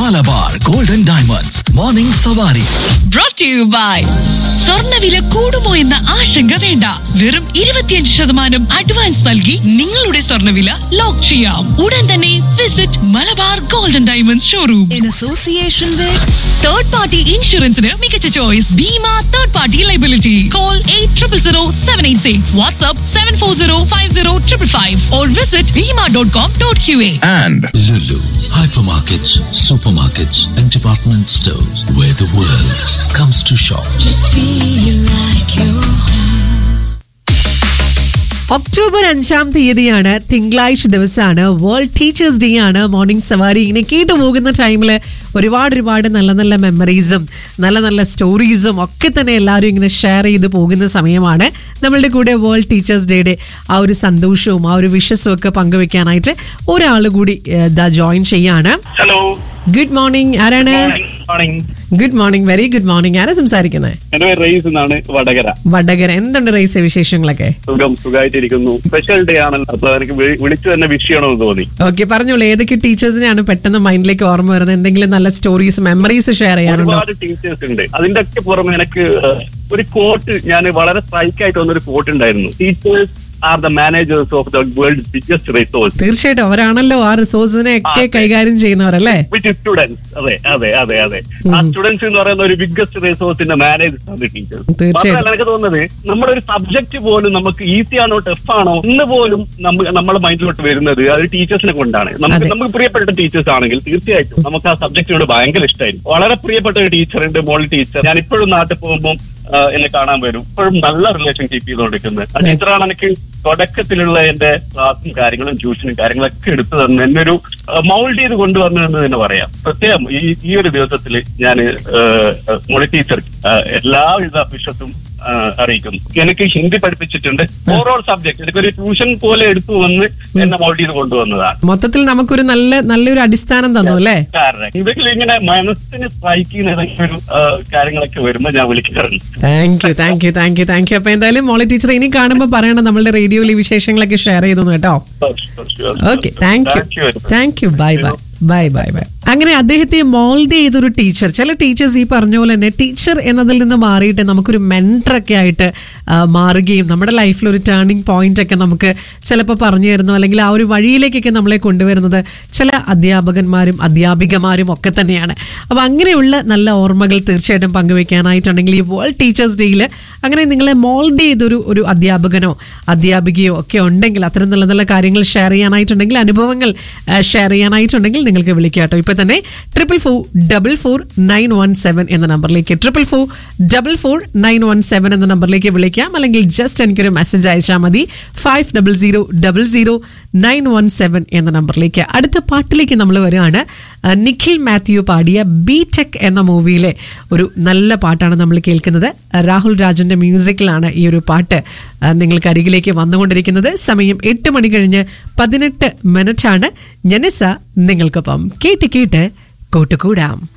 Malabar golden diamonds morning Savari brought to you by സ്വർണ്ണവില കൂടുമോ എന്ന ആശങ്ക വേണ്ട വെറും ഇരുപത്തിയഞ്ച് ശതമാനം അഡ്വാൻസ് നൽകി നിങ്ങളുടെ സ്വർണ്ണവില ലോക്ക് ചെയ്യാം ഉടൻ തന്നെ visit Malabar golden diamonds showroom in association with third party ഇൻഷുറൻസിന് മികച്ച choice Bhima third party liability call eight triple zero seven eight six WhatsApp seven four zero five zero triple five or visit Bhima dot com dot Q A and Lulu, hypermarkets, supermarkets, and department stores where the world comes to shop. feel like you October അഞ്ചാം തീയതിയാണ് തിങ്കളാഴ്ച ദിവസമാണ് world teachers day ആണ് morning Savari ഇങ്ങനെ കേട്ടു പോകുന്ന ടൈമിൽ ഒരുപാട് ഒരുപാട് നല്ല നല്ല മെമ്മറീസും നല്ല നല്ല സ്റ്റോറീസും ഒക്കെ തന്നെ എല്ലാവരും ഇങ്ങനെ ഷെയർ ചെയ്ത് പോകുന്ന സമയമാണ് നമ്മളുടെ കൂടെ വേൾഡ് ടീച്ചേഴ്സ് ഡേയുടെ ആ ഒരു സന്തോഷവും ആ ഒരു വിഷസും ഒക്കെ പങ്കുവെക്കാനായിട്ട് ഒരാൾ കൂടി ഏഹ്, ദാ ജോയിൻ ചെയ്യാണ് ഹലോ ഗുഡ് മോർണിംഗ് ആരാണ് morning good morning very good morning ആരാ സംസാരിക്കുന്നത് എന്റെ പേര് റയീസ് എന്നാണ് വടകര വടകര എന്തുണ്ട് റൈസ് വിശേഷങ്ങളൊക്കെ സുഖം സുഖമായിട്ടിരിക്കുന്നു സ്പെഷ്യൽ ഡേ ആണല്ലോ അപ്പൊ എനിക്ക് വി- വിളിച്ചു തന്നെ വിഷ് ചെയ്യണമെന്ന് തോന്നി ഓക്കെ പറഞ്ഞോളൂ ഏതൊക്കെ ടീച്ചേഴ്സിനെയാണ് പെട്ടെന്ന് മൈൻഡിലേക്ക് ഓർമ്മ വരുന്നത് എന്തെങ്കിലും നല്ല സ്റ്റോറീസ് മെമ്മറീസ് ഷെയർ ചെയ്യാനുണ്ടോ ഒരുപാട് ടീച്ചേഴ്സ് ഉണ്ട് അതിന്റെ ഒക്കെ പുറമെ എനിക്ക് ഏഹ്, ഒരു കോട്ട് ഞാൻ വളരെ സ്ട്രൈക്ക് ആയിട്ട് വന്നൊരു കോട്ട് ഉണ്ടായിരുന്നു teachers are the managers of the world biggest resource തീർച്ചയായിട്ടും അവരാണല്ലോ ആ റിസോഴ്സിനെ ഒക്കെ അതെ. കൈകാര്യം ചെയ്യുന്നവരല്ലേ വിച്ച് സ്റ്റുഡൻസ് അതെ അതെ അതെ അതെ ആ സ്റ്റുഡൻസ് എന്ന് പറയുന്ന ഒരു ബിഗ്ഗസ്റ്റ് റിസോഴ്സിന്റെ മാനേജേഴ്സ് ആണ് ടീച്ചേഴ്സ് തീർച്ചയായിട്ടും. മാത്രമല്ല എനിക്ക് തോന്നുന്നത് നമ്മുടെ ഒരു സബ്ജക്ട് പോലും നമുക്ക് ഈസി ആണോ ടഫ് ആണോ എന്ന് പോലും നമ്മ- നമ്മുടെ മൈൻഡിലോട്ട് വരുന്നത് അത് ടീച്ചേഴ്സിനെ കൊണ്ടാണ് നമുക്ക് അതെ. നമുക്ക് പ്രിയപ്പെട്ട ടീച്ചേഴ്സ് ആണെങ്കിൽ തീർച്ചയായിട്ടും നമുക്ക് ആ സബ്ജക്റ്റിനോട് ഭയങ്കര ഇഷ്ടമായിരിക്കും വളരെ പ്രിയപ്പെട്ട ഒരു ടീച്ചർ ഉണ്ട് മോൾ ടീച്ചർ ഞാൻ ഇപ്പോഴും നാട്ടിൽ പോകുമ്പോൾ എന്നെ കാണാൻ വരും ഇപ്പോഴും നല്ല റിലേഷൻ കീപ്പ് ചെയ്തുകൊണ്ടിരിക്കുന്നത് ആ ടീച്ചറാണ് എനിക്ക് തുടക്കത്തിലുള്ള എന്റെ ക്ലാസും കാര്യങ്ങളും ട്യൂഷനും കാര്യങ്ങളൊക്കെ എടുത്തു തന്നെ എന്നെ ഒരു മൗൾഡ് ചെയ്ത് കൊണ്ടുവന്നു എന്ന് തന്നെ പറയാം പ്രത്യേകം ഈ ഈ ഒരു ദിവസത്തിൽ ഞാൻ മോളി ടീച്ചർ എല്ലാവിധ വിശ്വസും ആ, അറിയിക്കുന്നു എനിക്ക് ഹിന്ദി പഠിപ്പിച്ചിട്ടുണ്ട് ഓവറോൾ സബ്ജക്ട് എനിക്കൊരു ട്യൂഷൻ പോലെ എടുത്തു വന്ന് എന്നെ മൗൾഡ് ചെയ്ത് കൊണ്ടുവന്നതാണ് മൊത്തത്തിൽ നമുക്കൊരു നല്ല നല്ലൊരു അടിസ്ഥാനം തന്നു അല്ലേ കാരണം ഇതൊക്കെ ഇങ്ങനെ മനസ്സിന് സ്ട്രൈക്ക് ചെയ്യുന്ന ഏതെങ്കിലും ഒരു ആ, കാര്യങ്ങളൊക്കെ വരുമ്പോൾ ഞാൻ വിളിക്കാറുണ്ട് thank you thank you thank you thank you അപ്പൊ എന്തായാലും മോളി ടീച്ചർ ഇനി കാണുമ്പോൾ പറയണം നമ്മളുടെ റേഡിയോയിൽ ഈ വിശേഷങ്ങളൊക്കെ ഷെയർ ചെയ്തു കേട്ടോ okay thank you thank you bye bye bye bye bye അങ്ങനെ അദ്ദേഹത്തെ മോൾഡ് ചെയ്തൊരു ടീച്ചർ ചില ടീച്ചേഴ്സ് ഈ പറഞ്ഞ പോലെ തന്നെ ടീച്ചർ എന്നതിൽ നിന്ന് മാറിയിട്ട് നമുക്കൊരു മെൻറ്ററൊക്കെ ആയിട്ട് ആ, മാറുകയും നമ്മുടെ ലൈഫിൽ ഒരു ടേണിംഗ് പോയിന്റ് ഒക്കെ നമുക്ക് ചിലപ്പോൾ പറഞ്ഞു തരുന്നു അല്ലെങ്കിൽ ആ ഒരു വഴിയിലേക്കൊക്കെ നമ്മളെ കൊണ്ടുവരുന്നത് ചില അധ്യാപകന്മാരും അധ്യാപികമാരും ഒക്കെ തന്നെയാണ് അപ്പോൾ അങ്ങനെയുള്ള നല്ല ഓർമ്മകൾ തീർച്ചയായിട്ടും പങ്കുവെക്കാനായിട്ടുണ്ടെങ്കിൽ ഈ വേൾഡ് ടീച്ചേഴ്സ് ഡേയിൽ അങ്ങനെ നിങ്ങളെ മോൾഡ് ചെയ്തൊരു ഒരു അധ്യാപകനോ അധ്യാപികയോ ഒക്കെ ഉണ്ടെങ്കിൽ അത്തരം നല്ല നല്ല കാര്യങ്ങൾ ഷെയർ ചെയ്യാനായിട്ടുണ്ടെങ്കിൽ അനുഭവങ്ങൾ ഷെയർ ചെയ്യാനായിട്ടുണ്ടെങ്കിൽ നിങ്ങൾക്ക് വിളിക്കുക കേട്ടോ ഇപ്പൊ തന്നെ triple four double four nine one seven എന്ന നമ്പറിലേക്ക് triple four double four nine one seven എന്ന നമ്പറിലേക്ക് വിളിക്കാം അല്ലെങ്കിൽ ജസ്റ്റ് എനിക്കൊരു മെസ്സേജ് അയച്ചാൽ മതി five double zero double zero nine one seven എന്ന നമ്പറിലേക്ക് അടുത്ത പാട്ടിലേക്ക് നമ്മൾ വരികയാണ് ആ, നിഖിൽ മാത്യു പാടിയ ബി ടെക് എന്ന മൂവിയിലെ ഒരു നല്ല പാട്ടാണ് നമ്മൾ കേൾക്കുന്നത് രാഹുൽ രാജന്റെ മ്യൂസിക്കിലാണ് ഈ ഒരു പാട്ട് ആ, നിങ്ങൾക്ക് അരികിലേക്ക് വന്നുകൊണ്ടിരിക്കുന്നത് സമയം എട്ട് മണി കഴിഞ്ഞ് പതിനെട്ട് മിനിറ്റാണ് ജനസ നിങ്ങൾക്കൊപ്പം കേട്ട് കേട്ട് കൂട്ടുകൂടാം